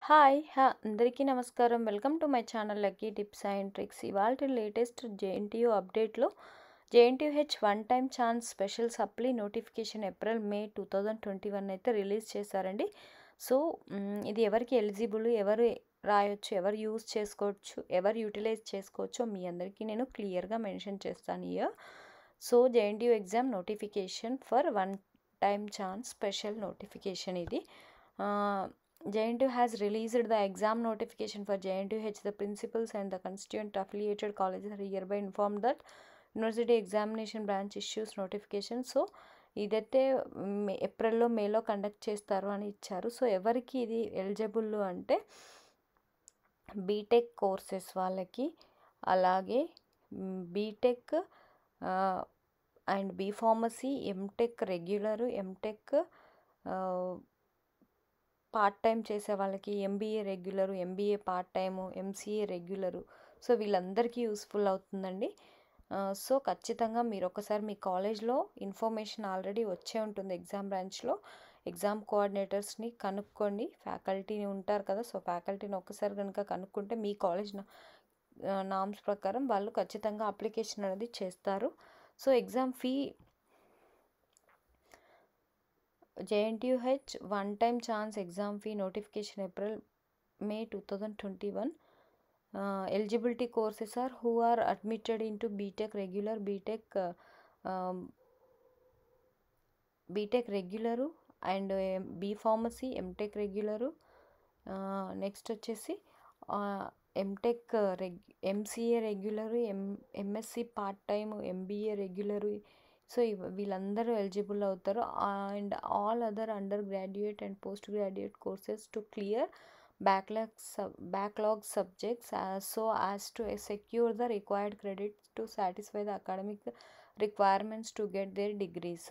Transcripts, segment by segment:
Hi హా అందరికీ నమస్కారం welcome to my channel lucky tips and tricks ఇవాళ లేటెస్ట్ జేఎన్టీయూ అప్డేట్లో JNTUH one time chance special supply notification April May two thousand twenty one అయితే release చేశారండి so hmm, ఇది ఎవరికి ఎలిజిబుల్ ఎవరు రాయొచ్చు ఎవరు యూజ్ చేసుకోవచ్చు ఎవరు యూటిలైజ్ చేసుకోవచ్చో మీ అందరికీ నేను క్లియర్గా మెన్షన్ చేస్తాను year so JNTU exam notification for one time chance special notification ఇది JNTU has released the exam notification for JNTUH. The principals and the constituent affiliated colleges are hereby informed that university examination branch issues notification so May మే- ఏప్రిల్లో మేలో conduct చేస్తారు అని ఇచ్చారు so ఎవరికి ఇది eligible అంటే బీటెక్ కోర్సెస్ వాళ్ళకి అలాగే BTech and B pharmacy MTech regular MTech part time చేసే వాళ్ళకి MBA regular MBA part time MCA regular so వీళ్ళందరికీ యూస్ఫుల్ అవుతుందండి ఆ, సో ఖచ్చితంగా మీరు ఒకసారి మీ కాలేజ్లో ఇన్ఫర్మేషన్ ఆల్రెడీ వచ్చే ఉంటుంది ఎగ్జామ్ బ్రాంచ్లో ఎగ్జామ్ కోఆర్డినేటర్స్ని కనుక్కోండి ఫ్యాకల్టీని ఉంటారు కదా సో ఫ్యాకల్టీని ఒక్కసారి కనుక కనుక్కుంటే మీ కాలేజ్ నామ్స్ ప్రకారం వాళ్ళు ఖచ్చితంగా అప్లికేషన్ అనేది చేస్తారు so exam fee JNTUH one time chance exam fee notification April May 2021 uh, eligibility courses are who are admitted into BTech regular BTech uh, um, BTech regular and B pharmacy MTech regular next వచ్చేసి MTech reg MCA regular M MSc part time MBA regular so ఇవ- వీళ్ళందరూ eligible అవుతారు and all other undergraduate and postgraduate courses to clear backlog sub backlog subjects so as to secure the required credit to satisfy the academic requirements to get their degrees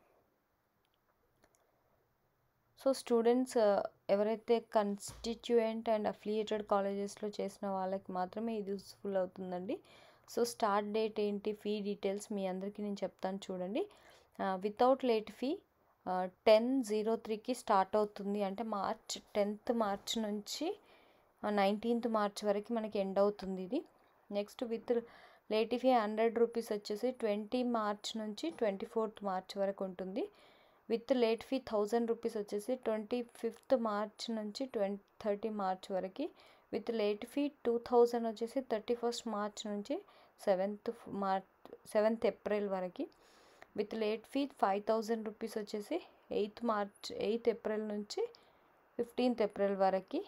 so students ఎవరైతే constituent and affiliated కాలేజెస్లో చేసిన వాళ్ళకి మాత్రమే ఇది useful అవుతుందండి so start date ఏంటి fee details మీ అందరికీ నేను చెప్తాను చూడండి without late fee ten zero త్రీకి స్టార్ట్ అవుతుంది అంటే మార్చ్ టెన్త్ మార్చ్ నుంచి నైన్టీన్త్ మార్చ్ వరకు మనకి ఎండ్ అవుతుంది ఇది next with late fee hundred rupees వచ్చేసి ట్వంటీ మార్చ్ నుంచి ట్వంటీ ఫోర్త్ మార్చ్ వరకు ఉంటుంది with late fee thousand rupees వచ్చేసి ట్వంటీ ఫిఫ్త్ మార్చ్ నుంచి ట్వంటీ థర్టీ మార్చ్ వరకు with late fee two thousand వచ్చేసి థర్టీ ఫస్ట్ మార్చ్ నుంచి సెవెంత్ మార్చ్ సెవెంత్ ఏప్రిల్ వరకు with late fee five thousand rupees వచ్చేసి eighth March eighth April నుంచి fifteenth April వరకు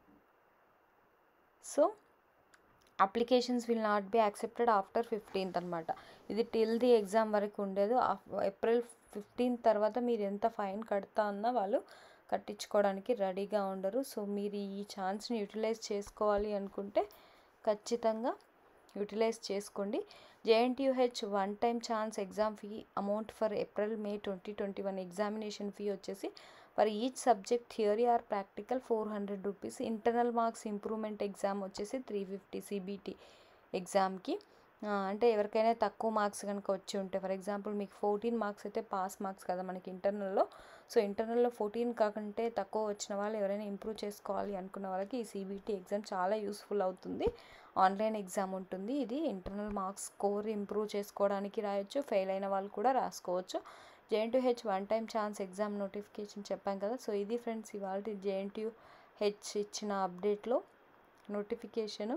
so applications will not be accepted after fifteenth అనమాట ఇది till the exam వరకు ఉండేది ఏప్రిల్ ఫిఫ్టీన్త్ తర్వాత మీరు ఎంత ఫైన్ కడతా అన్నా వాళ్ళు కట్టించుకోవడానికి రెడీగా ఉండరు సో మీరు ఈ ఛాన్స్ని యూటిలైజ్ చేసుకోవాలి అనుకుంటే ఖచ్చితంగా యూటిలైజ్ చేసుకోండి JNTUH one time chance exam fee amount for April May twenty twenty one examination fee వచ్చేసి for each subject theory or practical four hundred rupees internal marks improvement exam వచ్చేసి three fifty CBT ఎగ్జామ్కి అంటే ఎవరికైనా తక్కువ marks కనుక వచ్చి ఉంటే for example మీకు ఫోర్టీన్ మార్క్స్ అయితే పాస్ మార్క్స్ కదా మనకి ఇంటర్నల్లో సో ఇంటర్నల్లో ఫోర్టీన్ కాకుంటే తక్కువ వచ్చిన వాళ్ళు ఎవరైనా ఇంప్రూవ్ చేసుకోవాలి అనుకున్న వాళ్ళకి ఈ సిబిటి ఎగ్జామ్ చాలా యూస్ఫుల్ అవుతుంది ఆన్లైన్ ఎగ్జామ్ ఉంటుంది ఇది ఇంటర్నల్ మార్క్స్ స్కోర్ ఇంప్రూవ్ చేసుకోవడానికి రాయొచ్చు ఫెయిల్ అయిన వాళ్ళు కూడా రాసుకోవచ్చు JNTH one time chance exam notification చెప్పాం కదా సో ఇది ఫ్రెండ్స్ ఇవాళ జేఎన్టీహెచ్ ఇచ్చిన అప్డేట్లో నోటిఫికేషను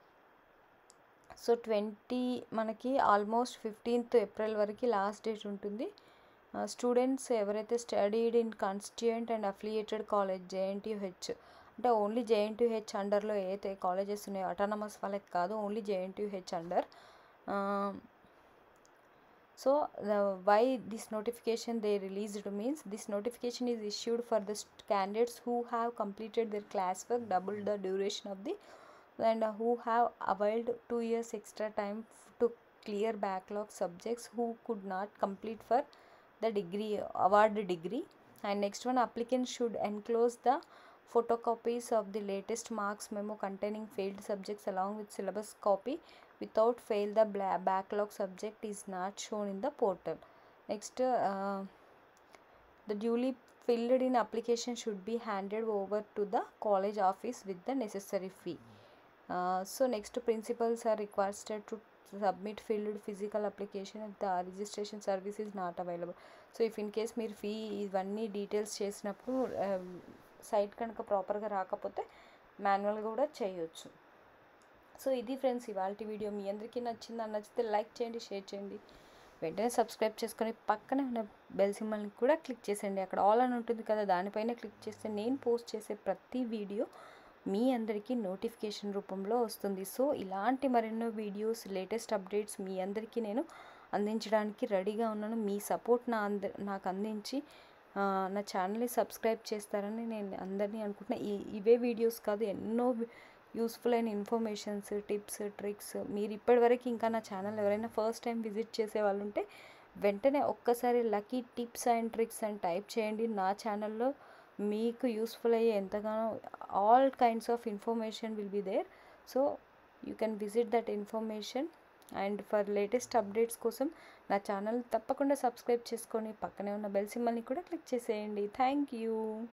సో ట్వంటీ మనకి ఆల్మోస్ట్ ఫిఫ్టీన్త్ ఏప్రిల్ వరకు లాస్ట్ డేట్ ఉంటుంది స్టూడెంట్స్ ఎవరైతే studied in constituent and affiliated college JNTH అంటే ఓన్లీ జేఎన్టీహెచ్ అండర్లో ఏదైతే కాలేజెస్ ఉన్నాయో అటానమస్ వాళ్ళకి కాదు only JNTH under so why this notification they released means this notification is issued for the candidates who have completed their classwork double the duration of the and who have availed two years extra time f- to clear backlog subjects who could not complete for the degree award degree and next one applicant should enclose the photocopies of the latest marks memo containing failed subjects along with syllabus copy without fail the bla- backlog subject is not shown in the portal next uh, the duly filled in application should be handed over to the college office with the necessary fee so next principals are requested to submit filled physical application the registration service is not available so if in case మీరు fee ఇవన్నీ details చేసినప్పుడు site కనుక ప్రాపర్గా రాకపోతే మాన్యువల్గా కూడా చేయొచ్చు so ఇది ఫ్రెండ్స్ ఇవాళ వీడియో మీ అందరికీ నచ్చిందని నచ్చితే లైక్ చేయండి షేర్ చేయండి వెంటనే సబ్స్క్రైబ్ చేసుకొని పక్కనే ఉన్న బెల్ సింబల్ని కూడా క్లిక్ చేసేయండి అక్కడ ఆల్ అని ఉంటుంది కదా దానిపైన క్లిక్ చేస్తే నేను పోస్ట్ చేసే ప్రతి వీడియో మీ అందరికీ నోటిఫికేషన్ రూపంలో వస్తుంది సో ఇలాంటి మరెన్నో వీడియోస్ లేటెస్ట్ అప్డేట్స్ మీ అందరికీ నేను అందించడానికి రెడీగా ఉన్నాను మీ సపోర్ట్ నా అంద నాకు అందించి నా ఛానల్ని సబ్స్క్రైబ్ చేస్తారని నేను అందరినీ అనుకుంటున్నా ఈ ఇవే వీడియోస్ కాదు ఎన్నో యూస్ఫుల్ అయిన ఇన్ఫర్మేషన్స్ టిప్స్ ట్రిక్స్ మీరు ఇప్పటివరకు ఇంకా నా ఛానల్ ఎవరైనా ఫస్ట్ టైం విజిట్ చేసే వాళ్ళు ఉంటే వెంటనే ఒక్కసారి లక్కీ టిప్స్ అండ్ ట్రిక్స్ అని టైప్ చేయండి నా ఛానల్లో మీకు యూస్ఫుల్ అయ్యే ఎంతగానో all kinds of information will be there so you can visit that information and for latest updates కోసం నా ఛానల్ తప్పకుండా సబ్స్క్రైబ్ చేసుకొని పక్కనే ఉన్న బెల్ సింబల్ని కూడా క్లిక్ చేసేయండి థ్యాంక్ యూ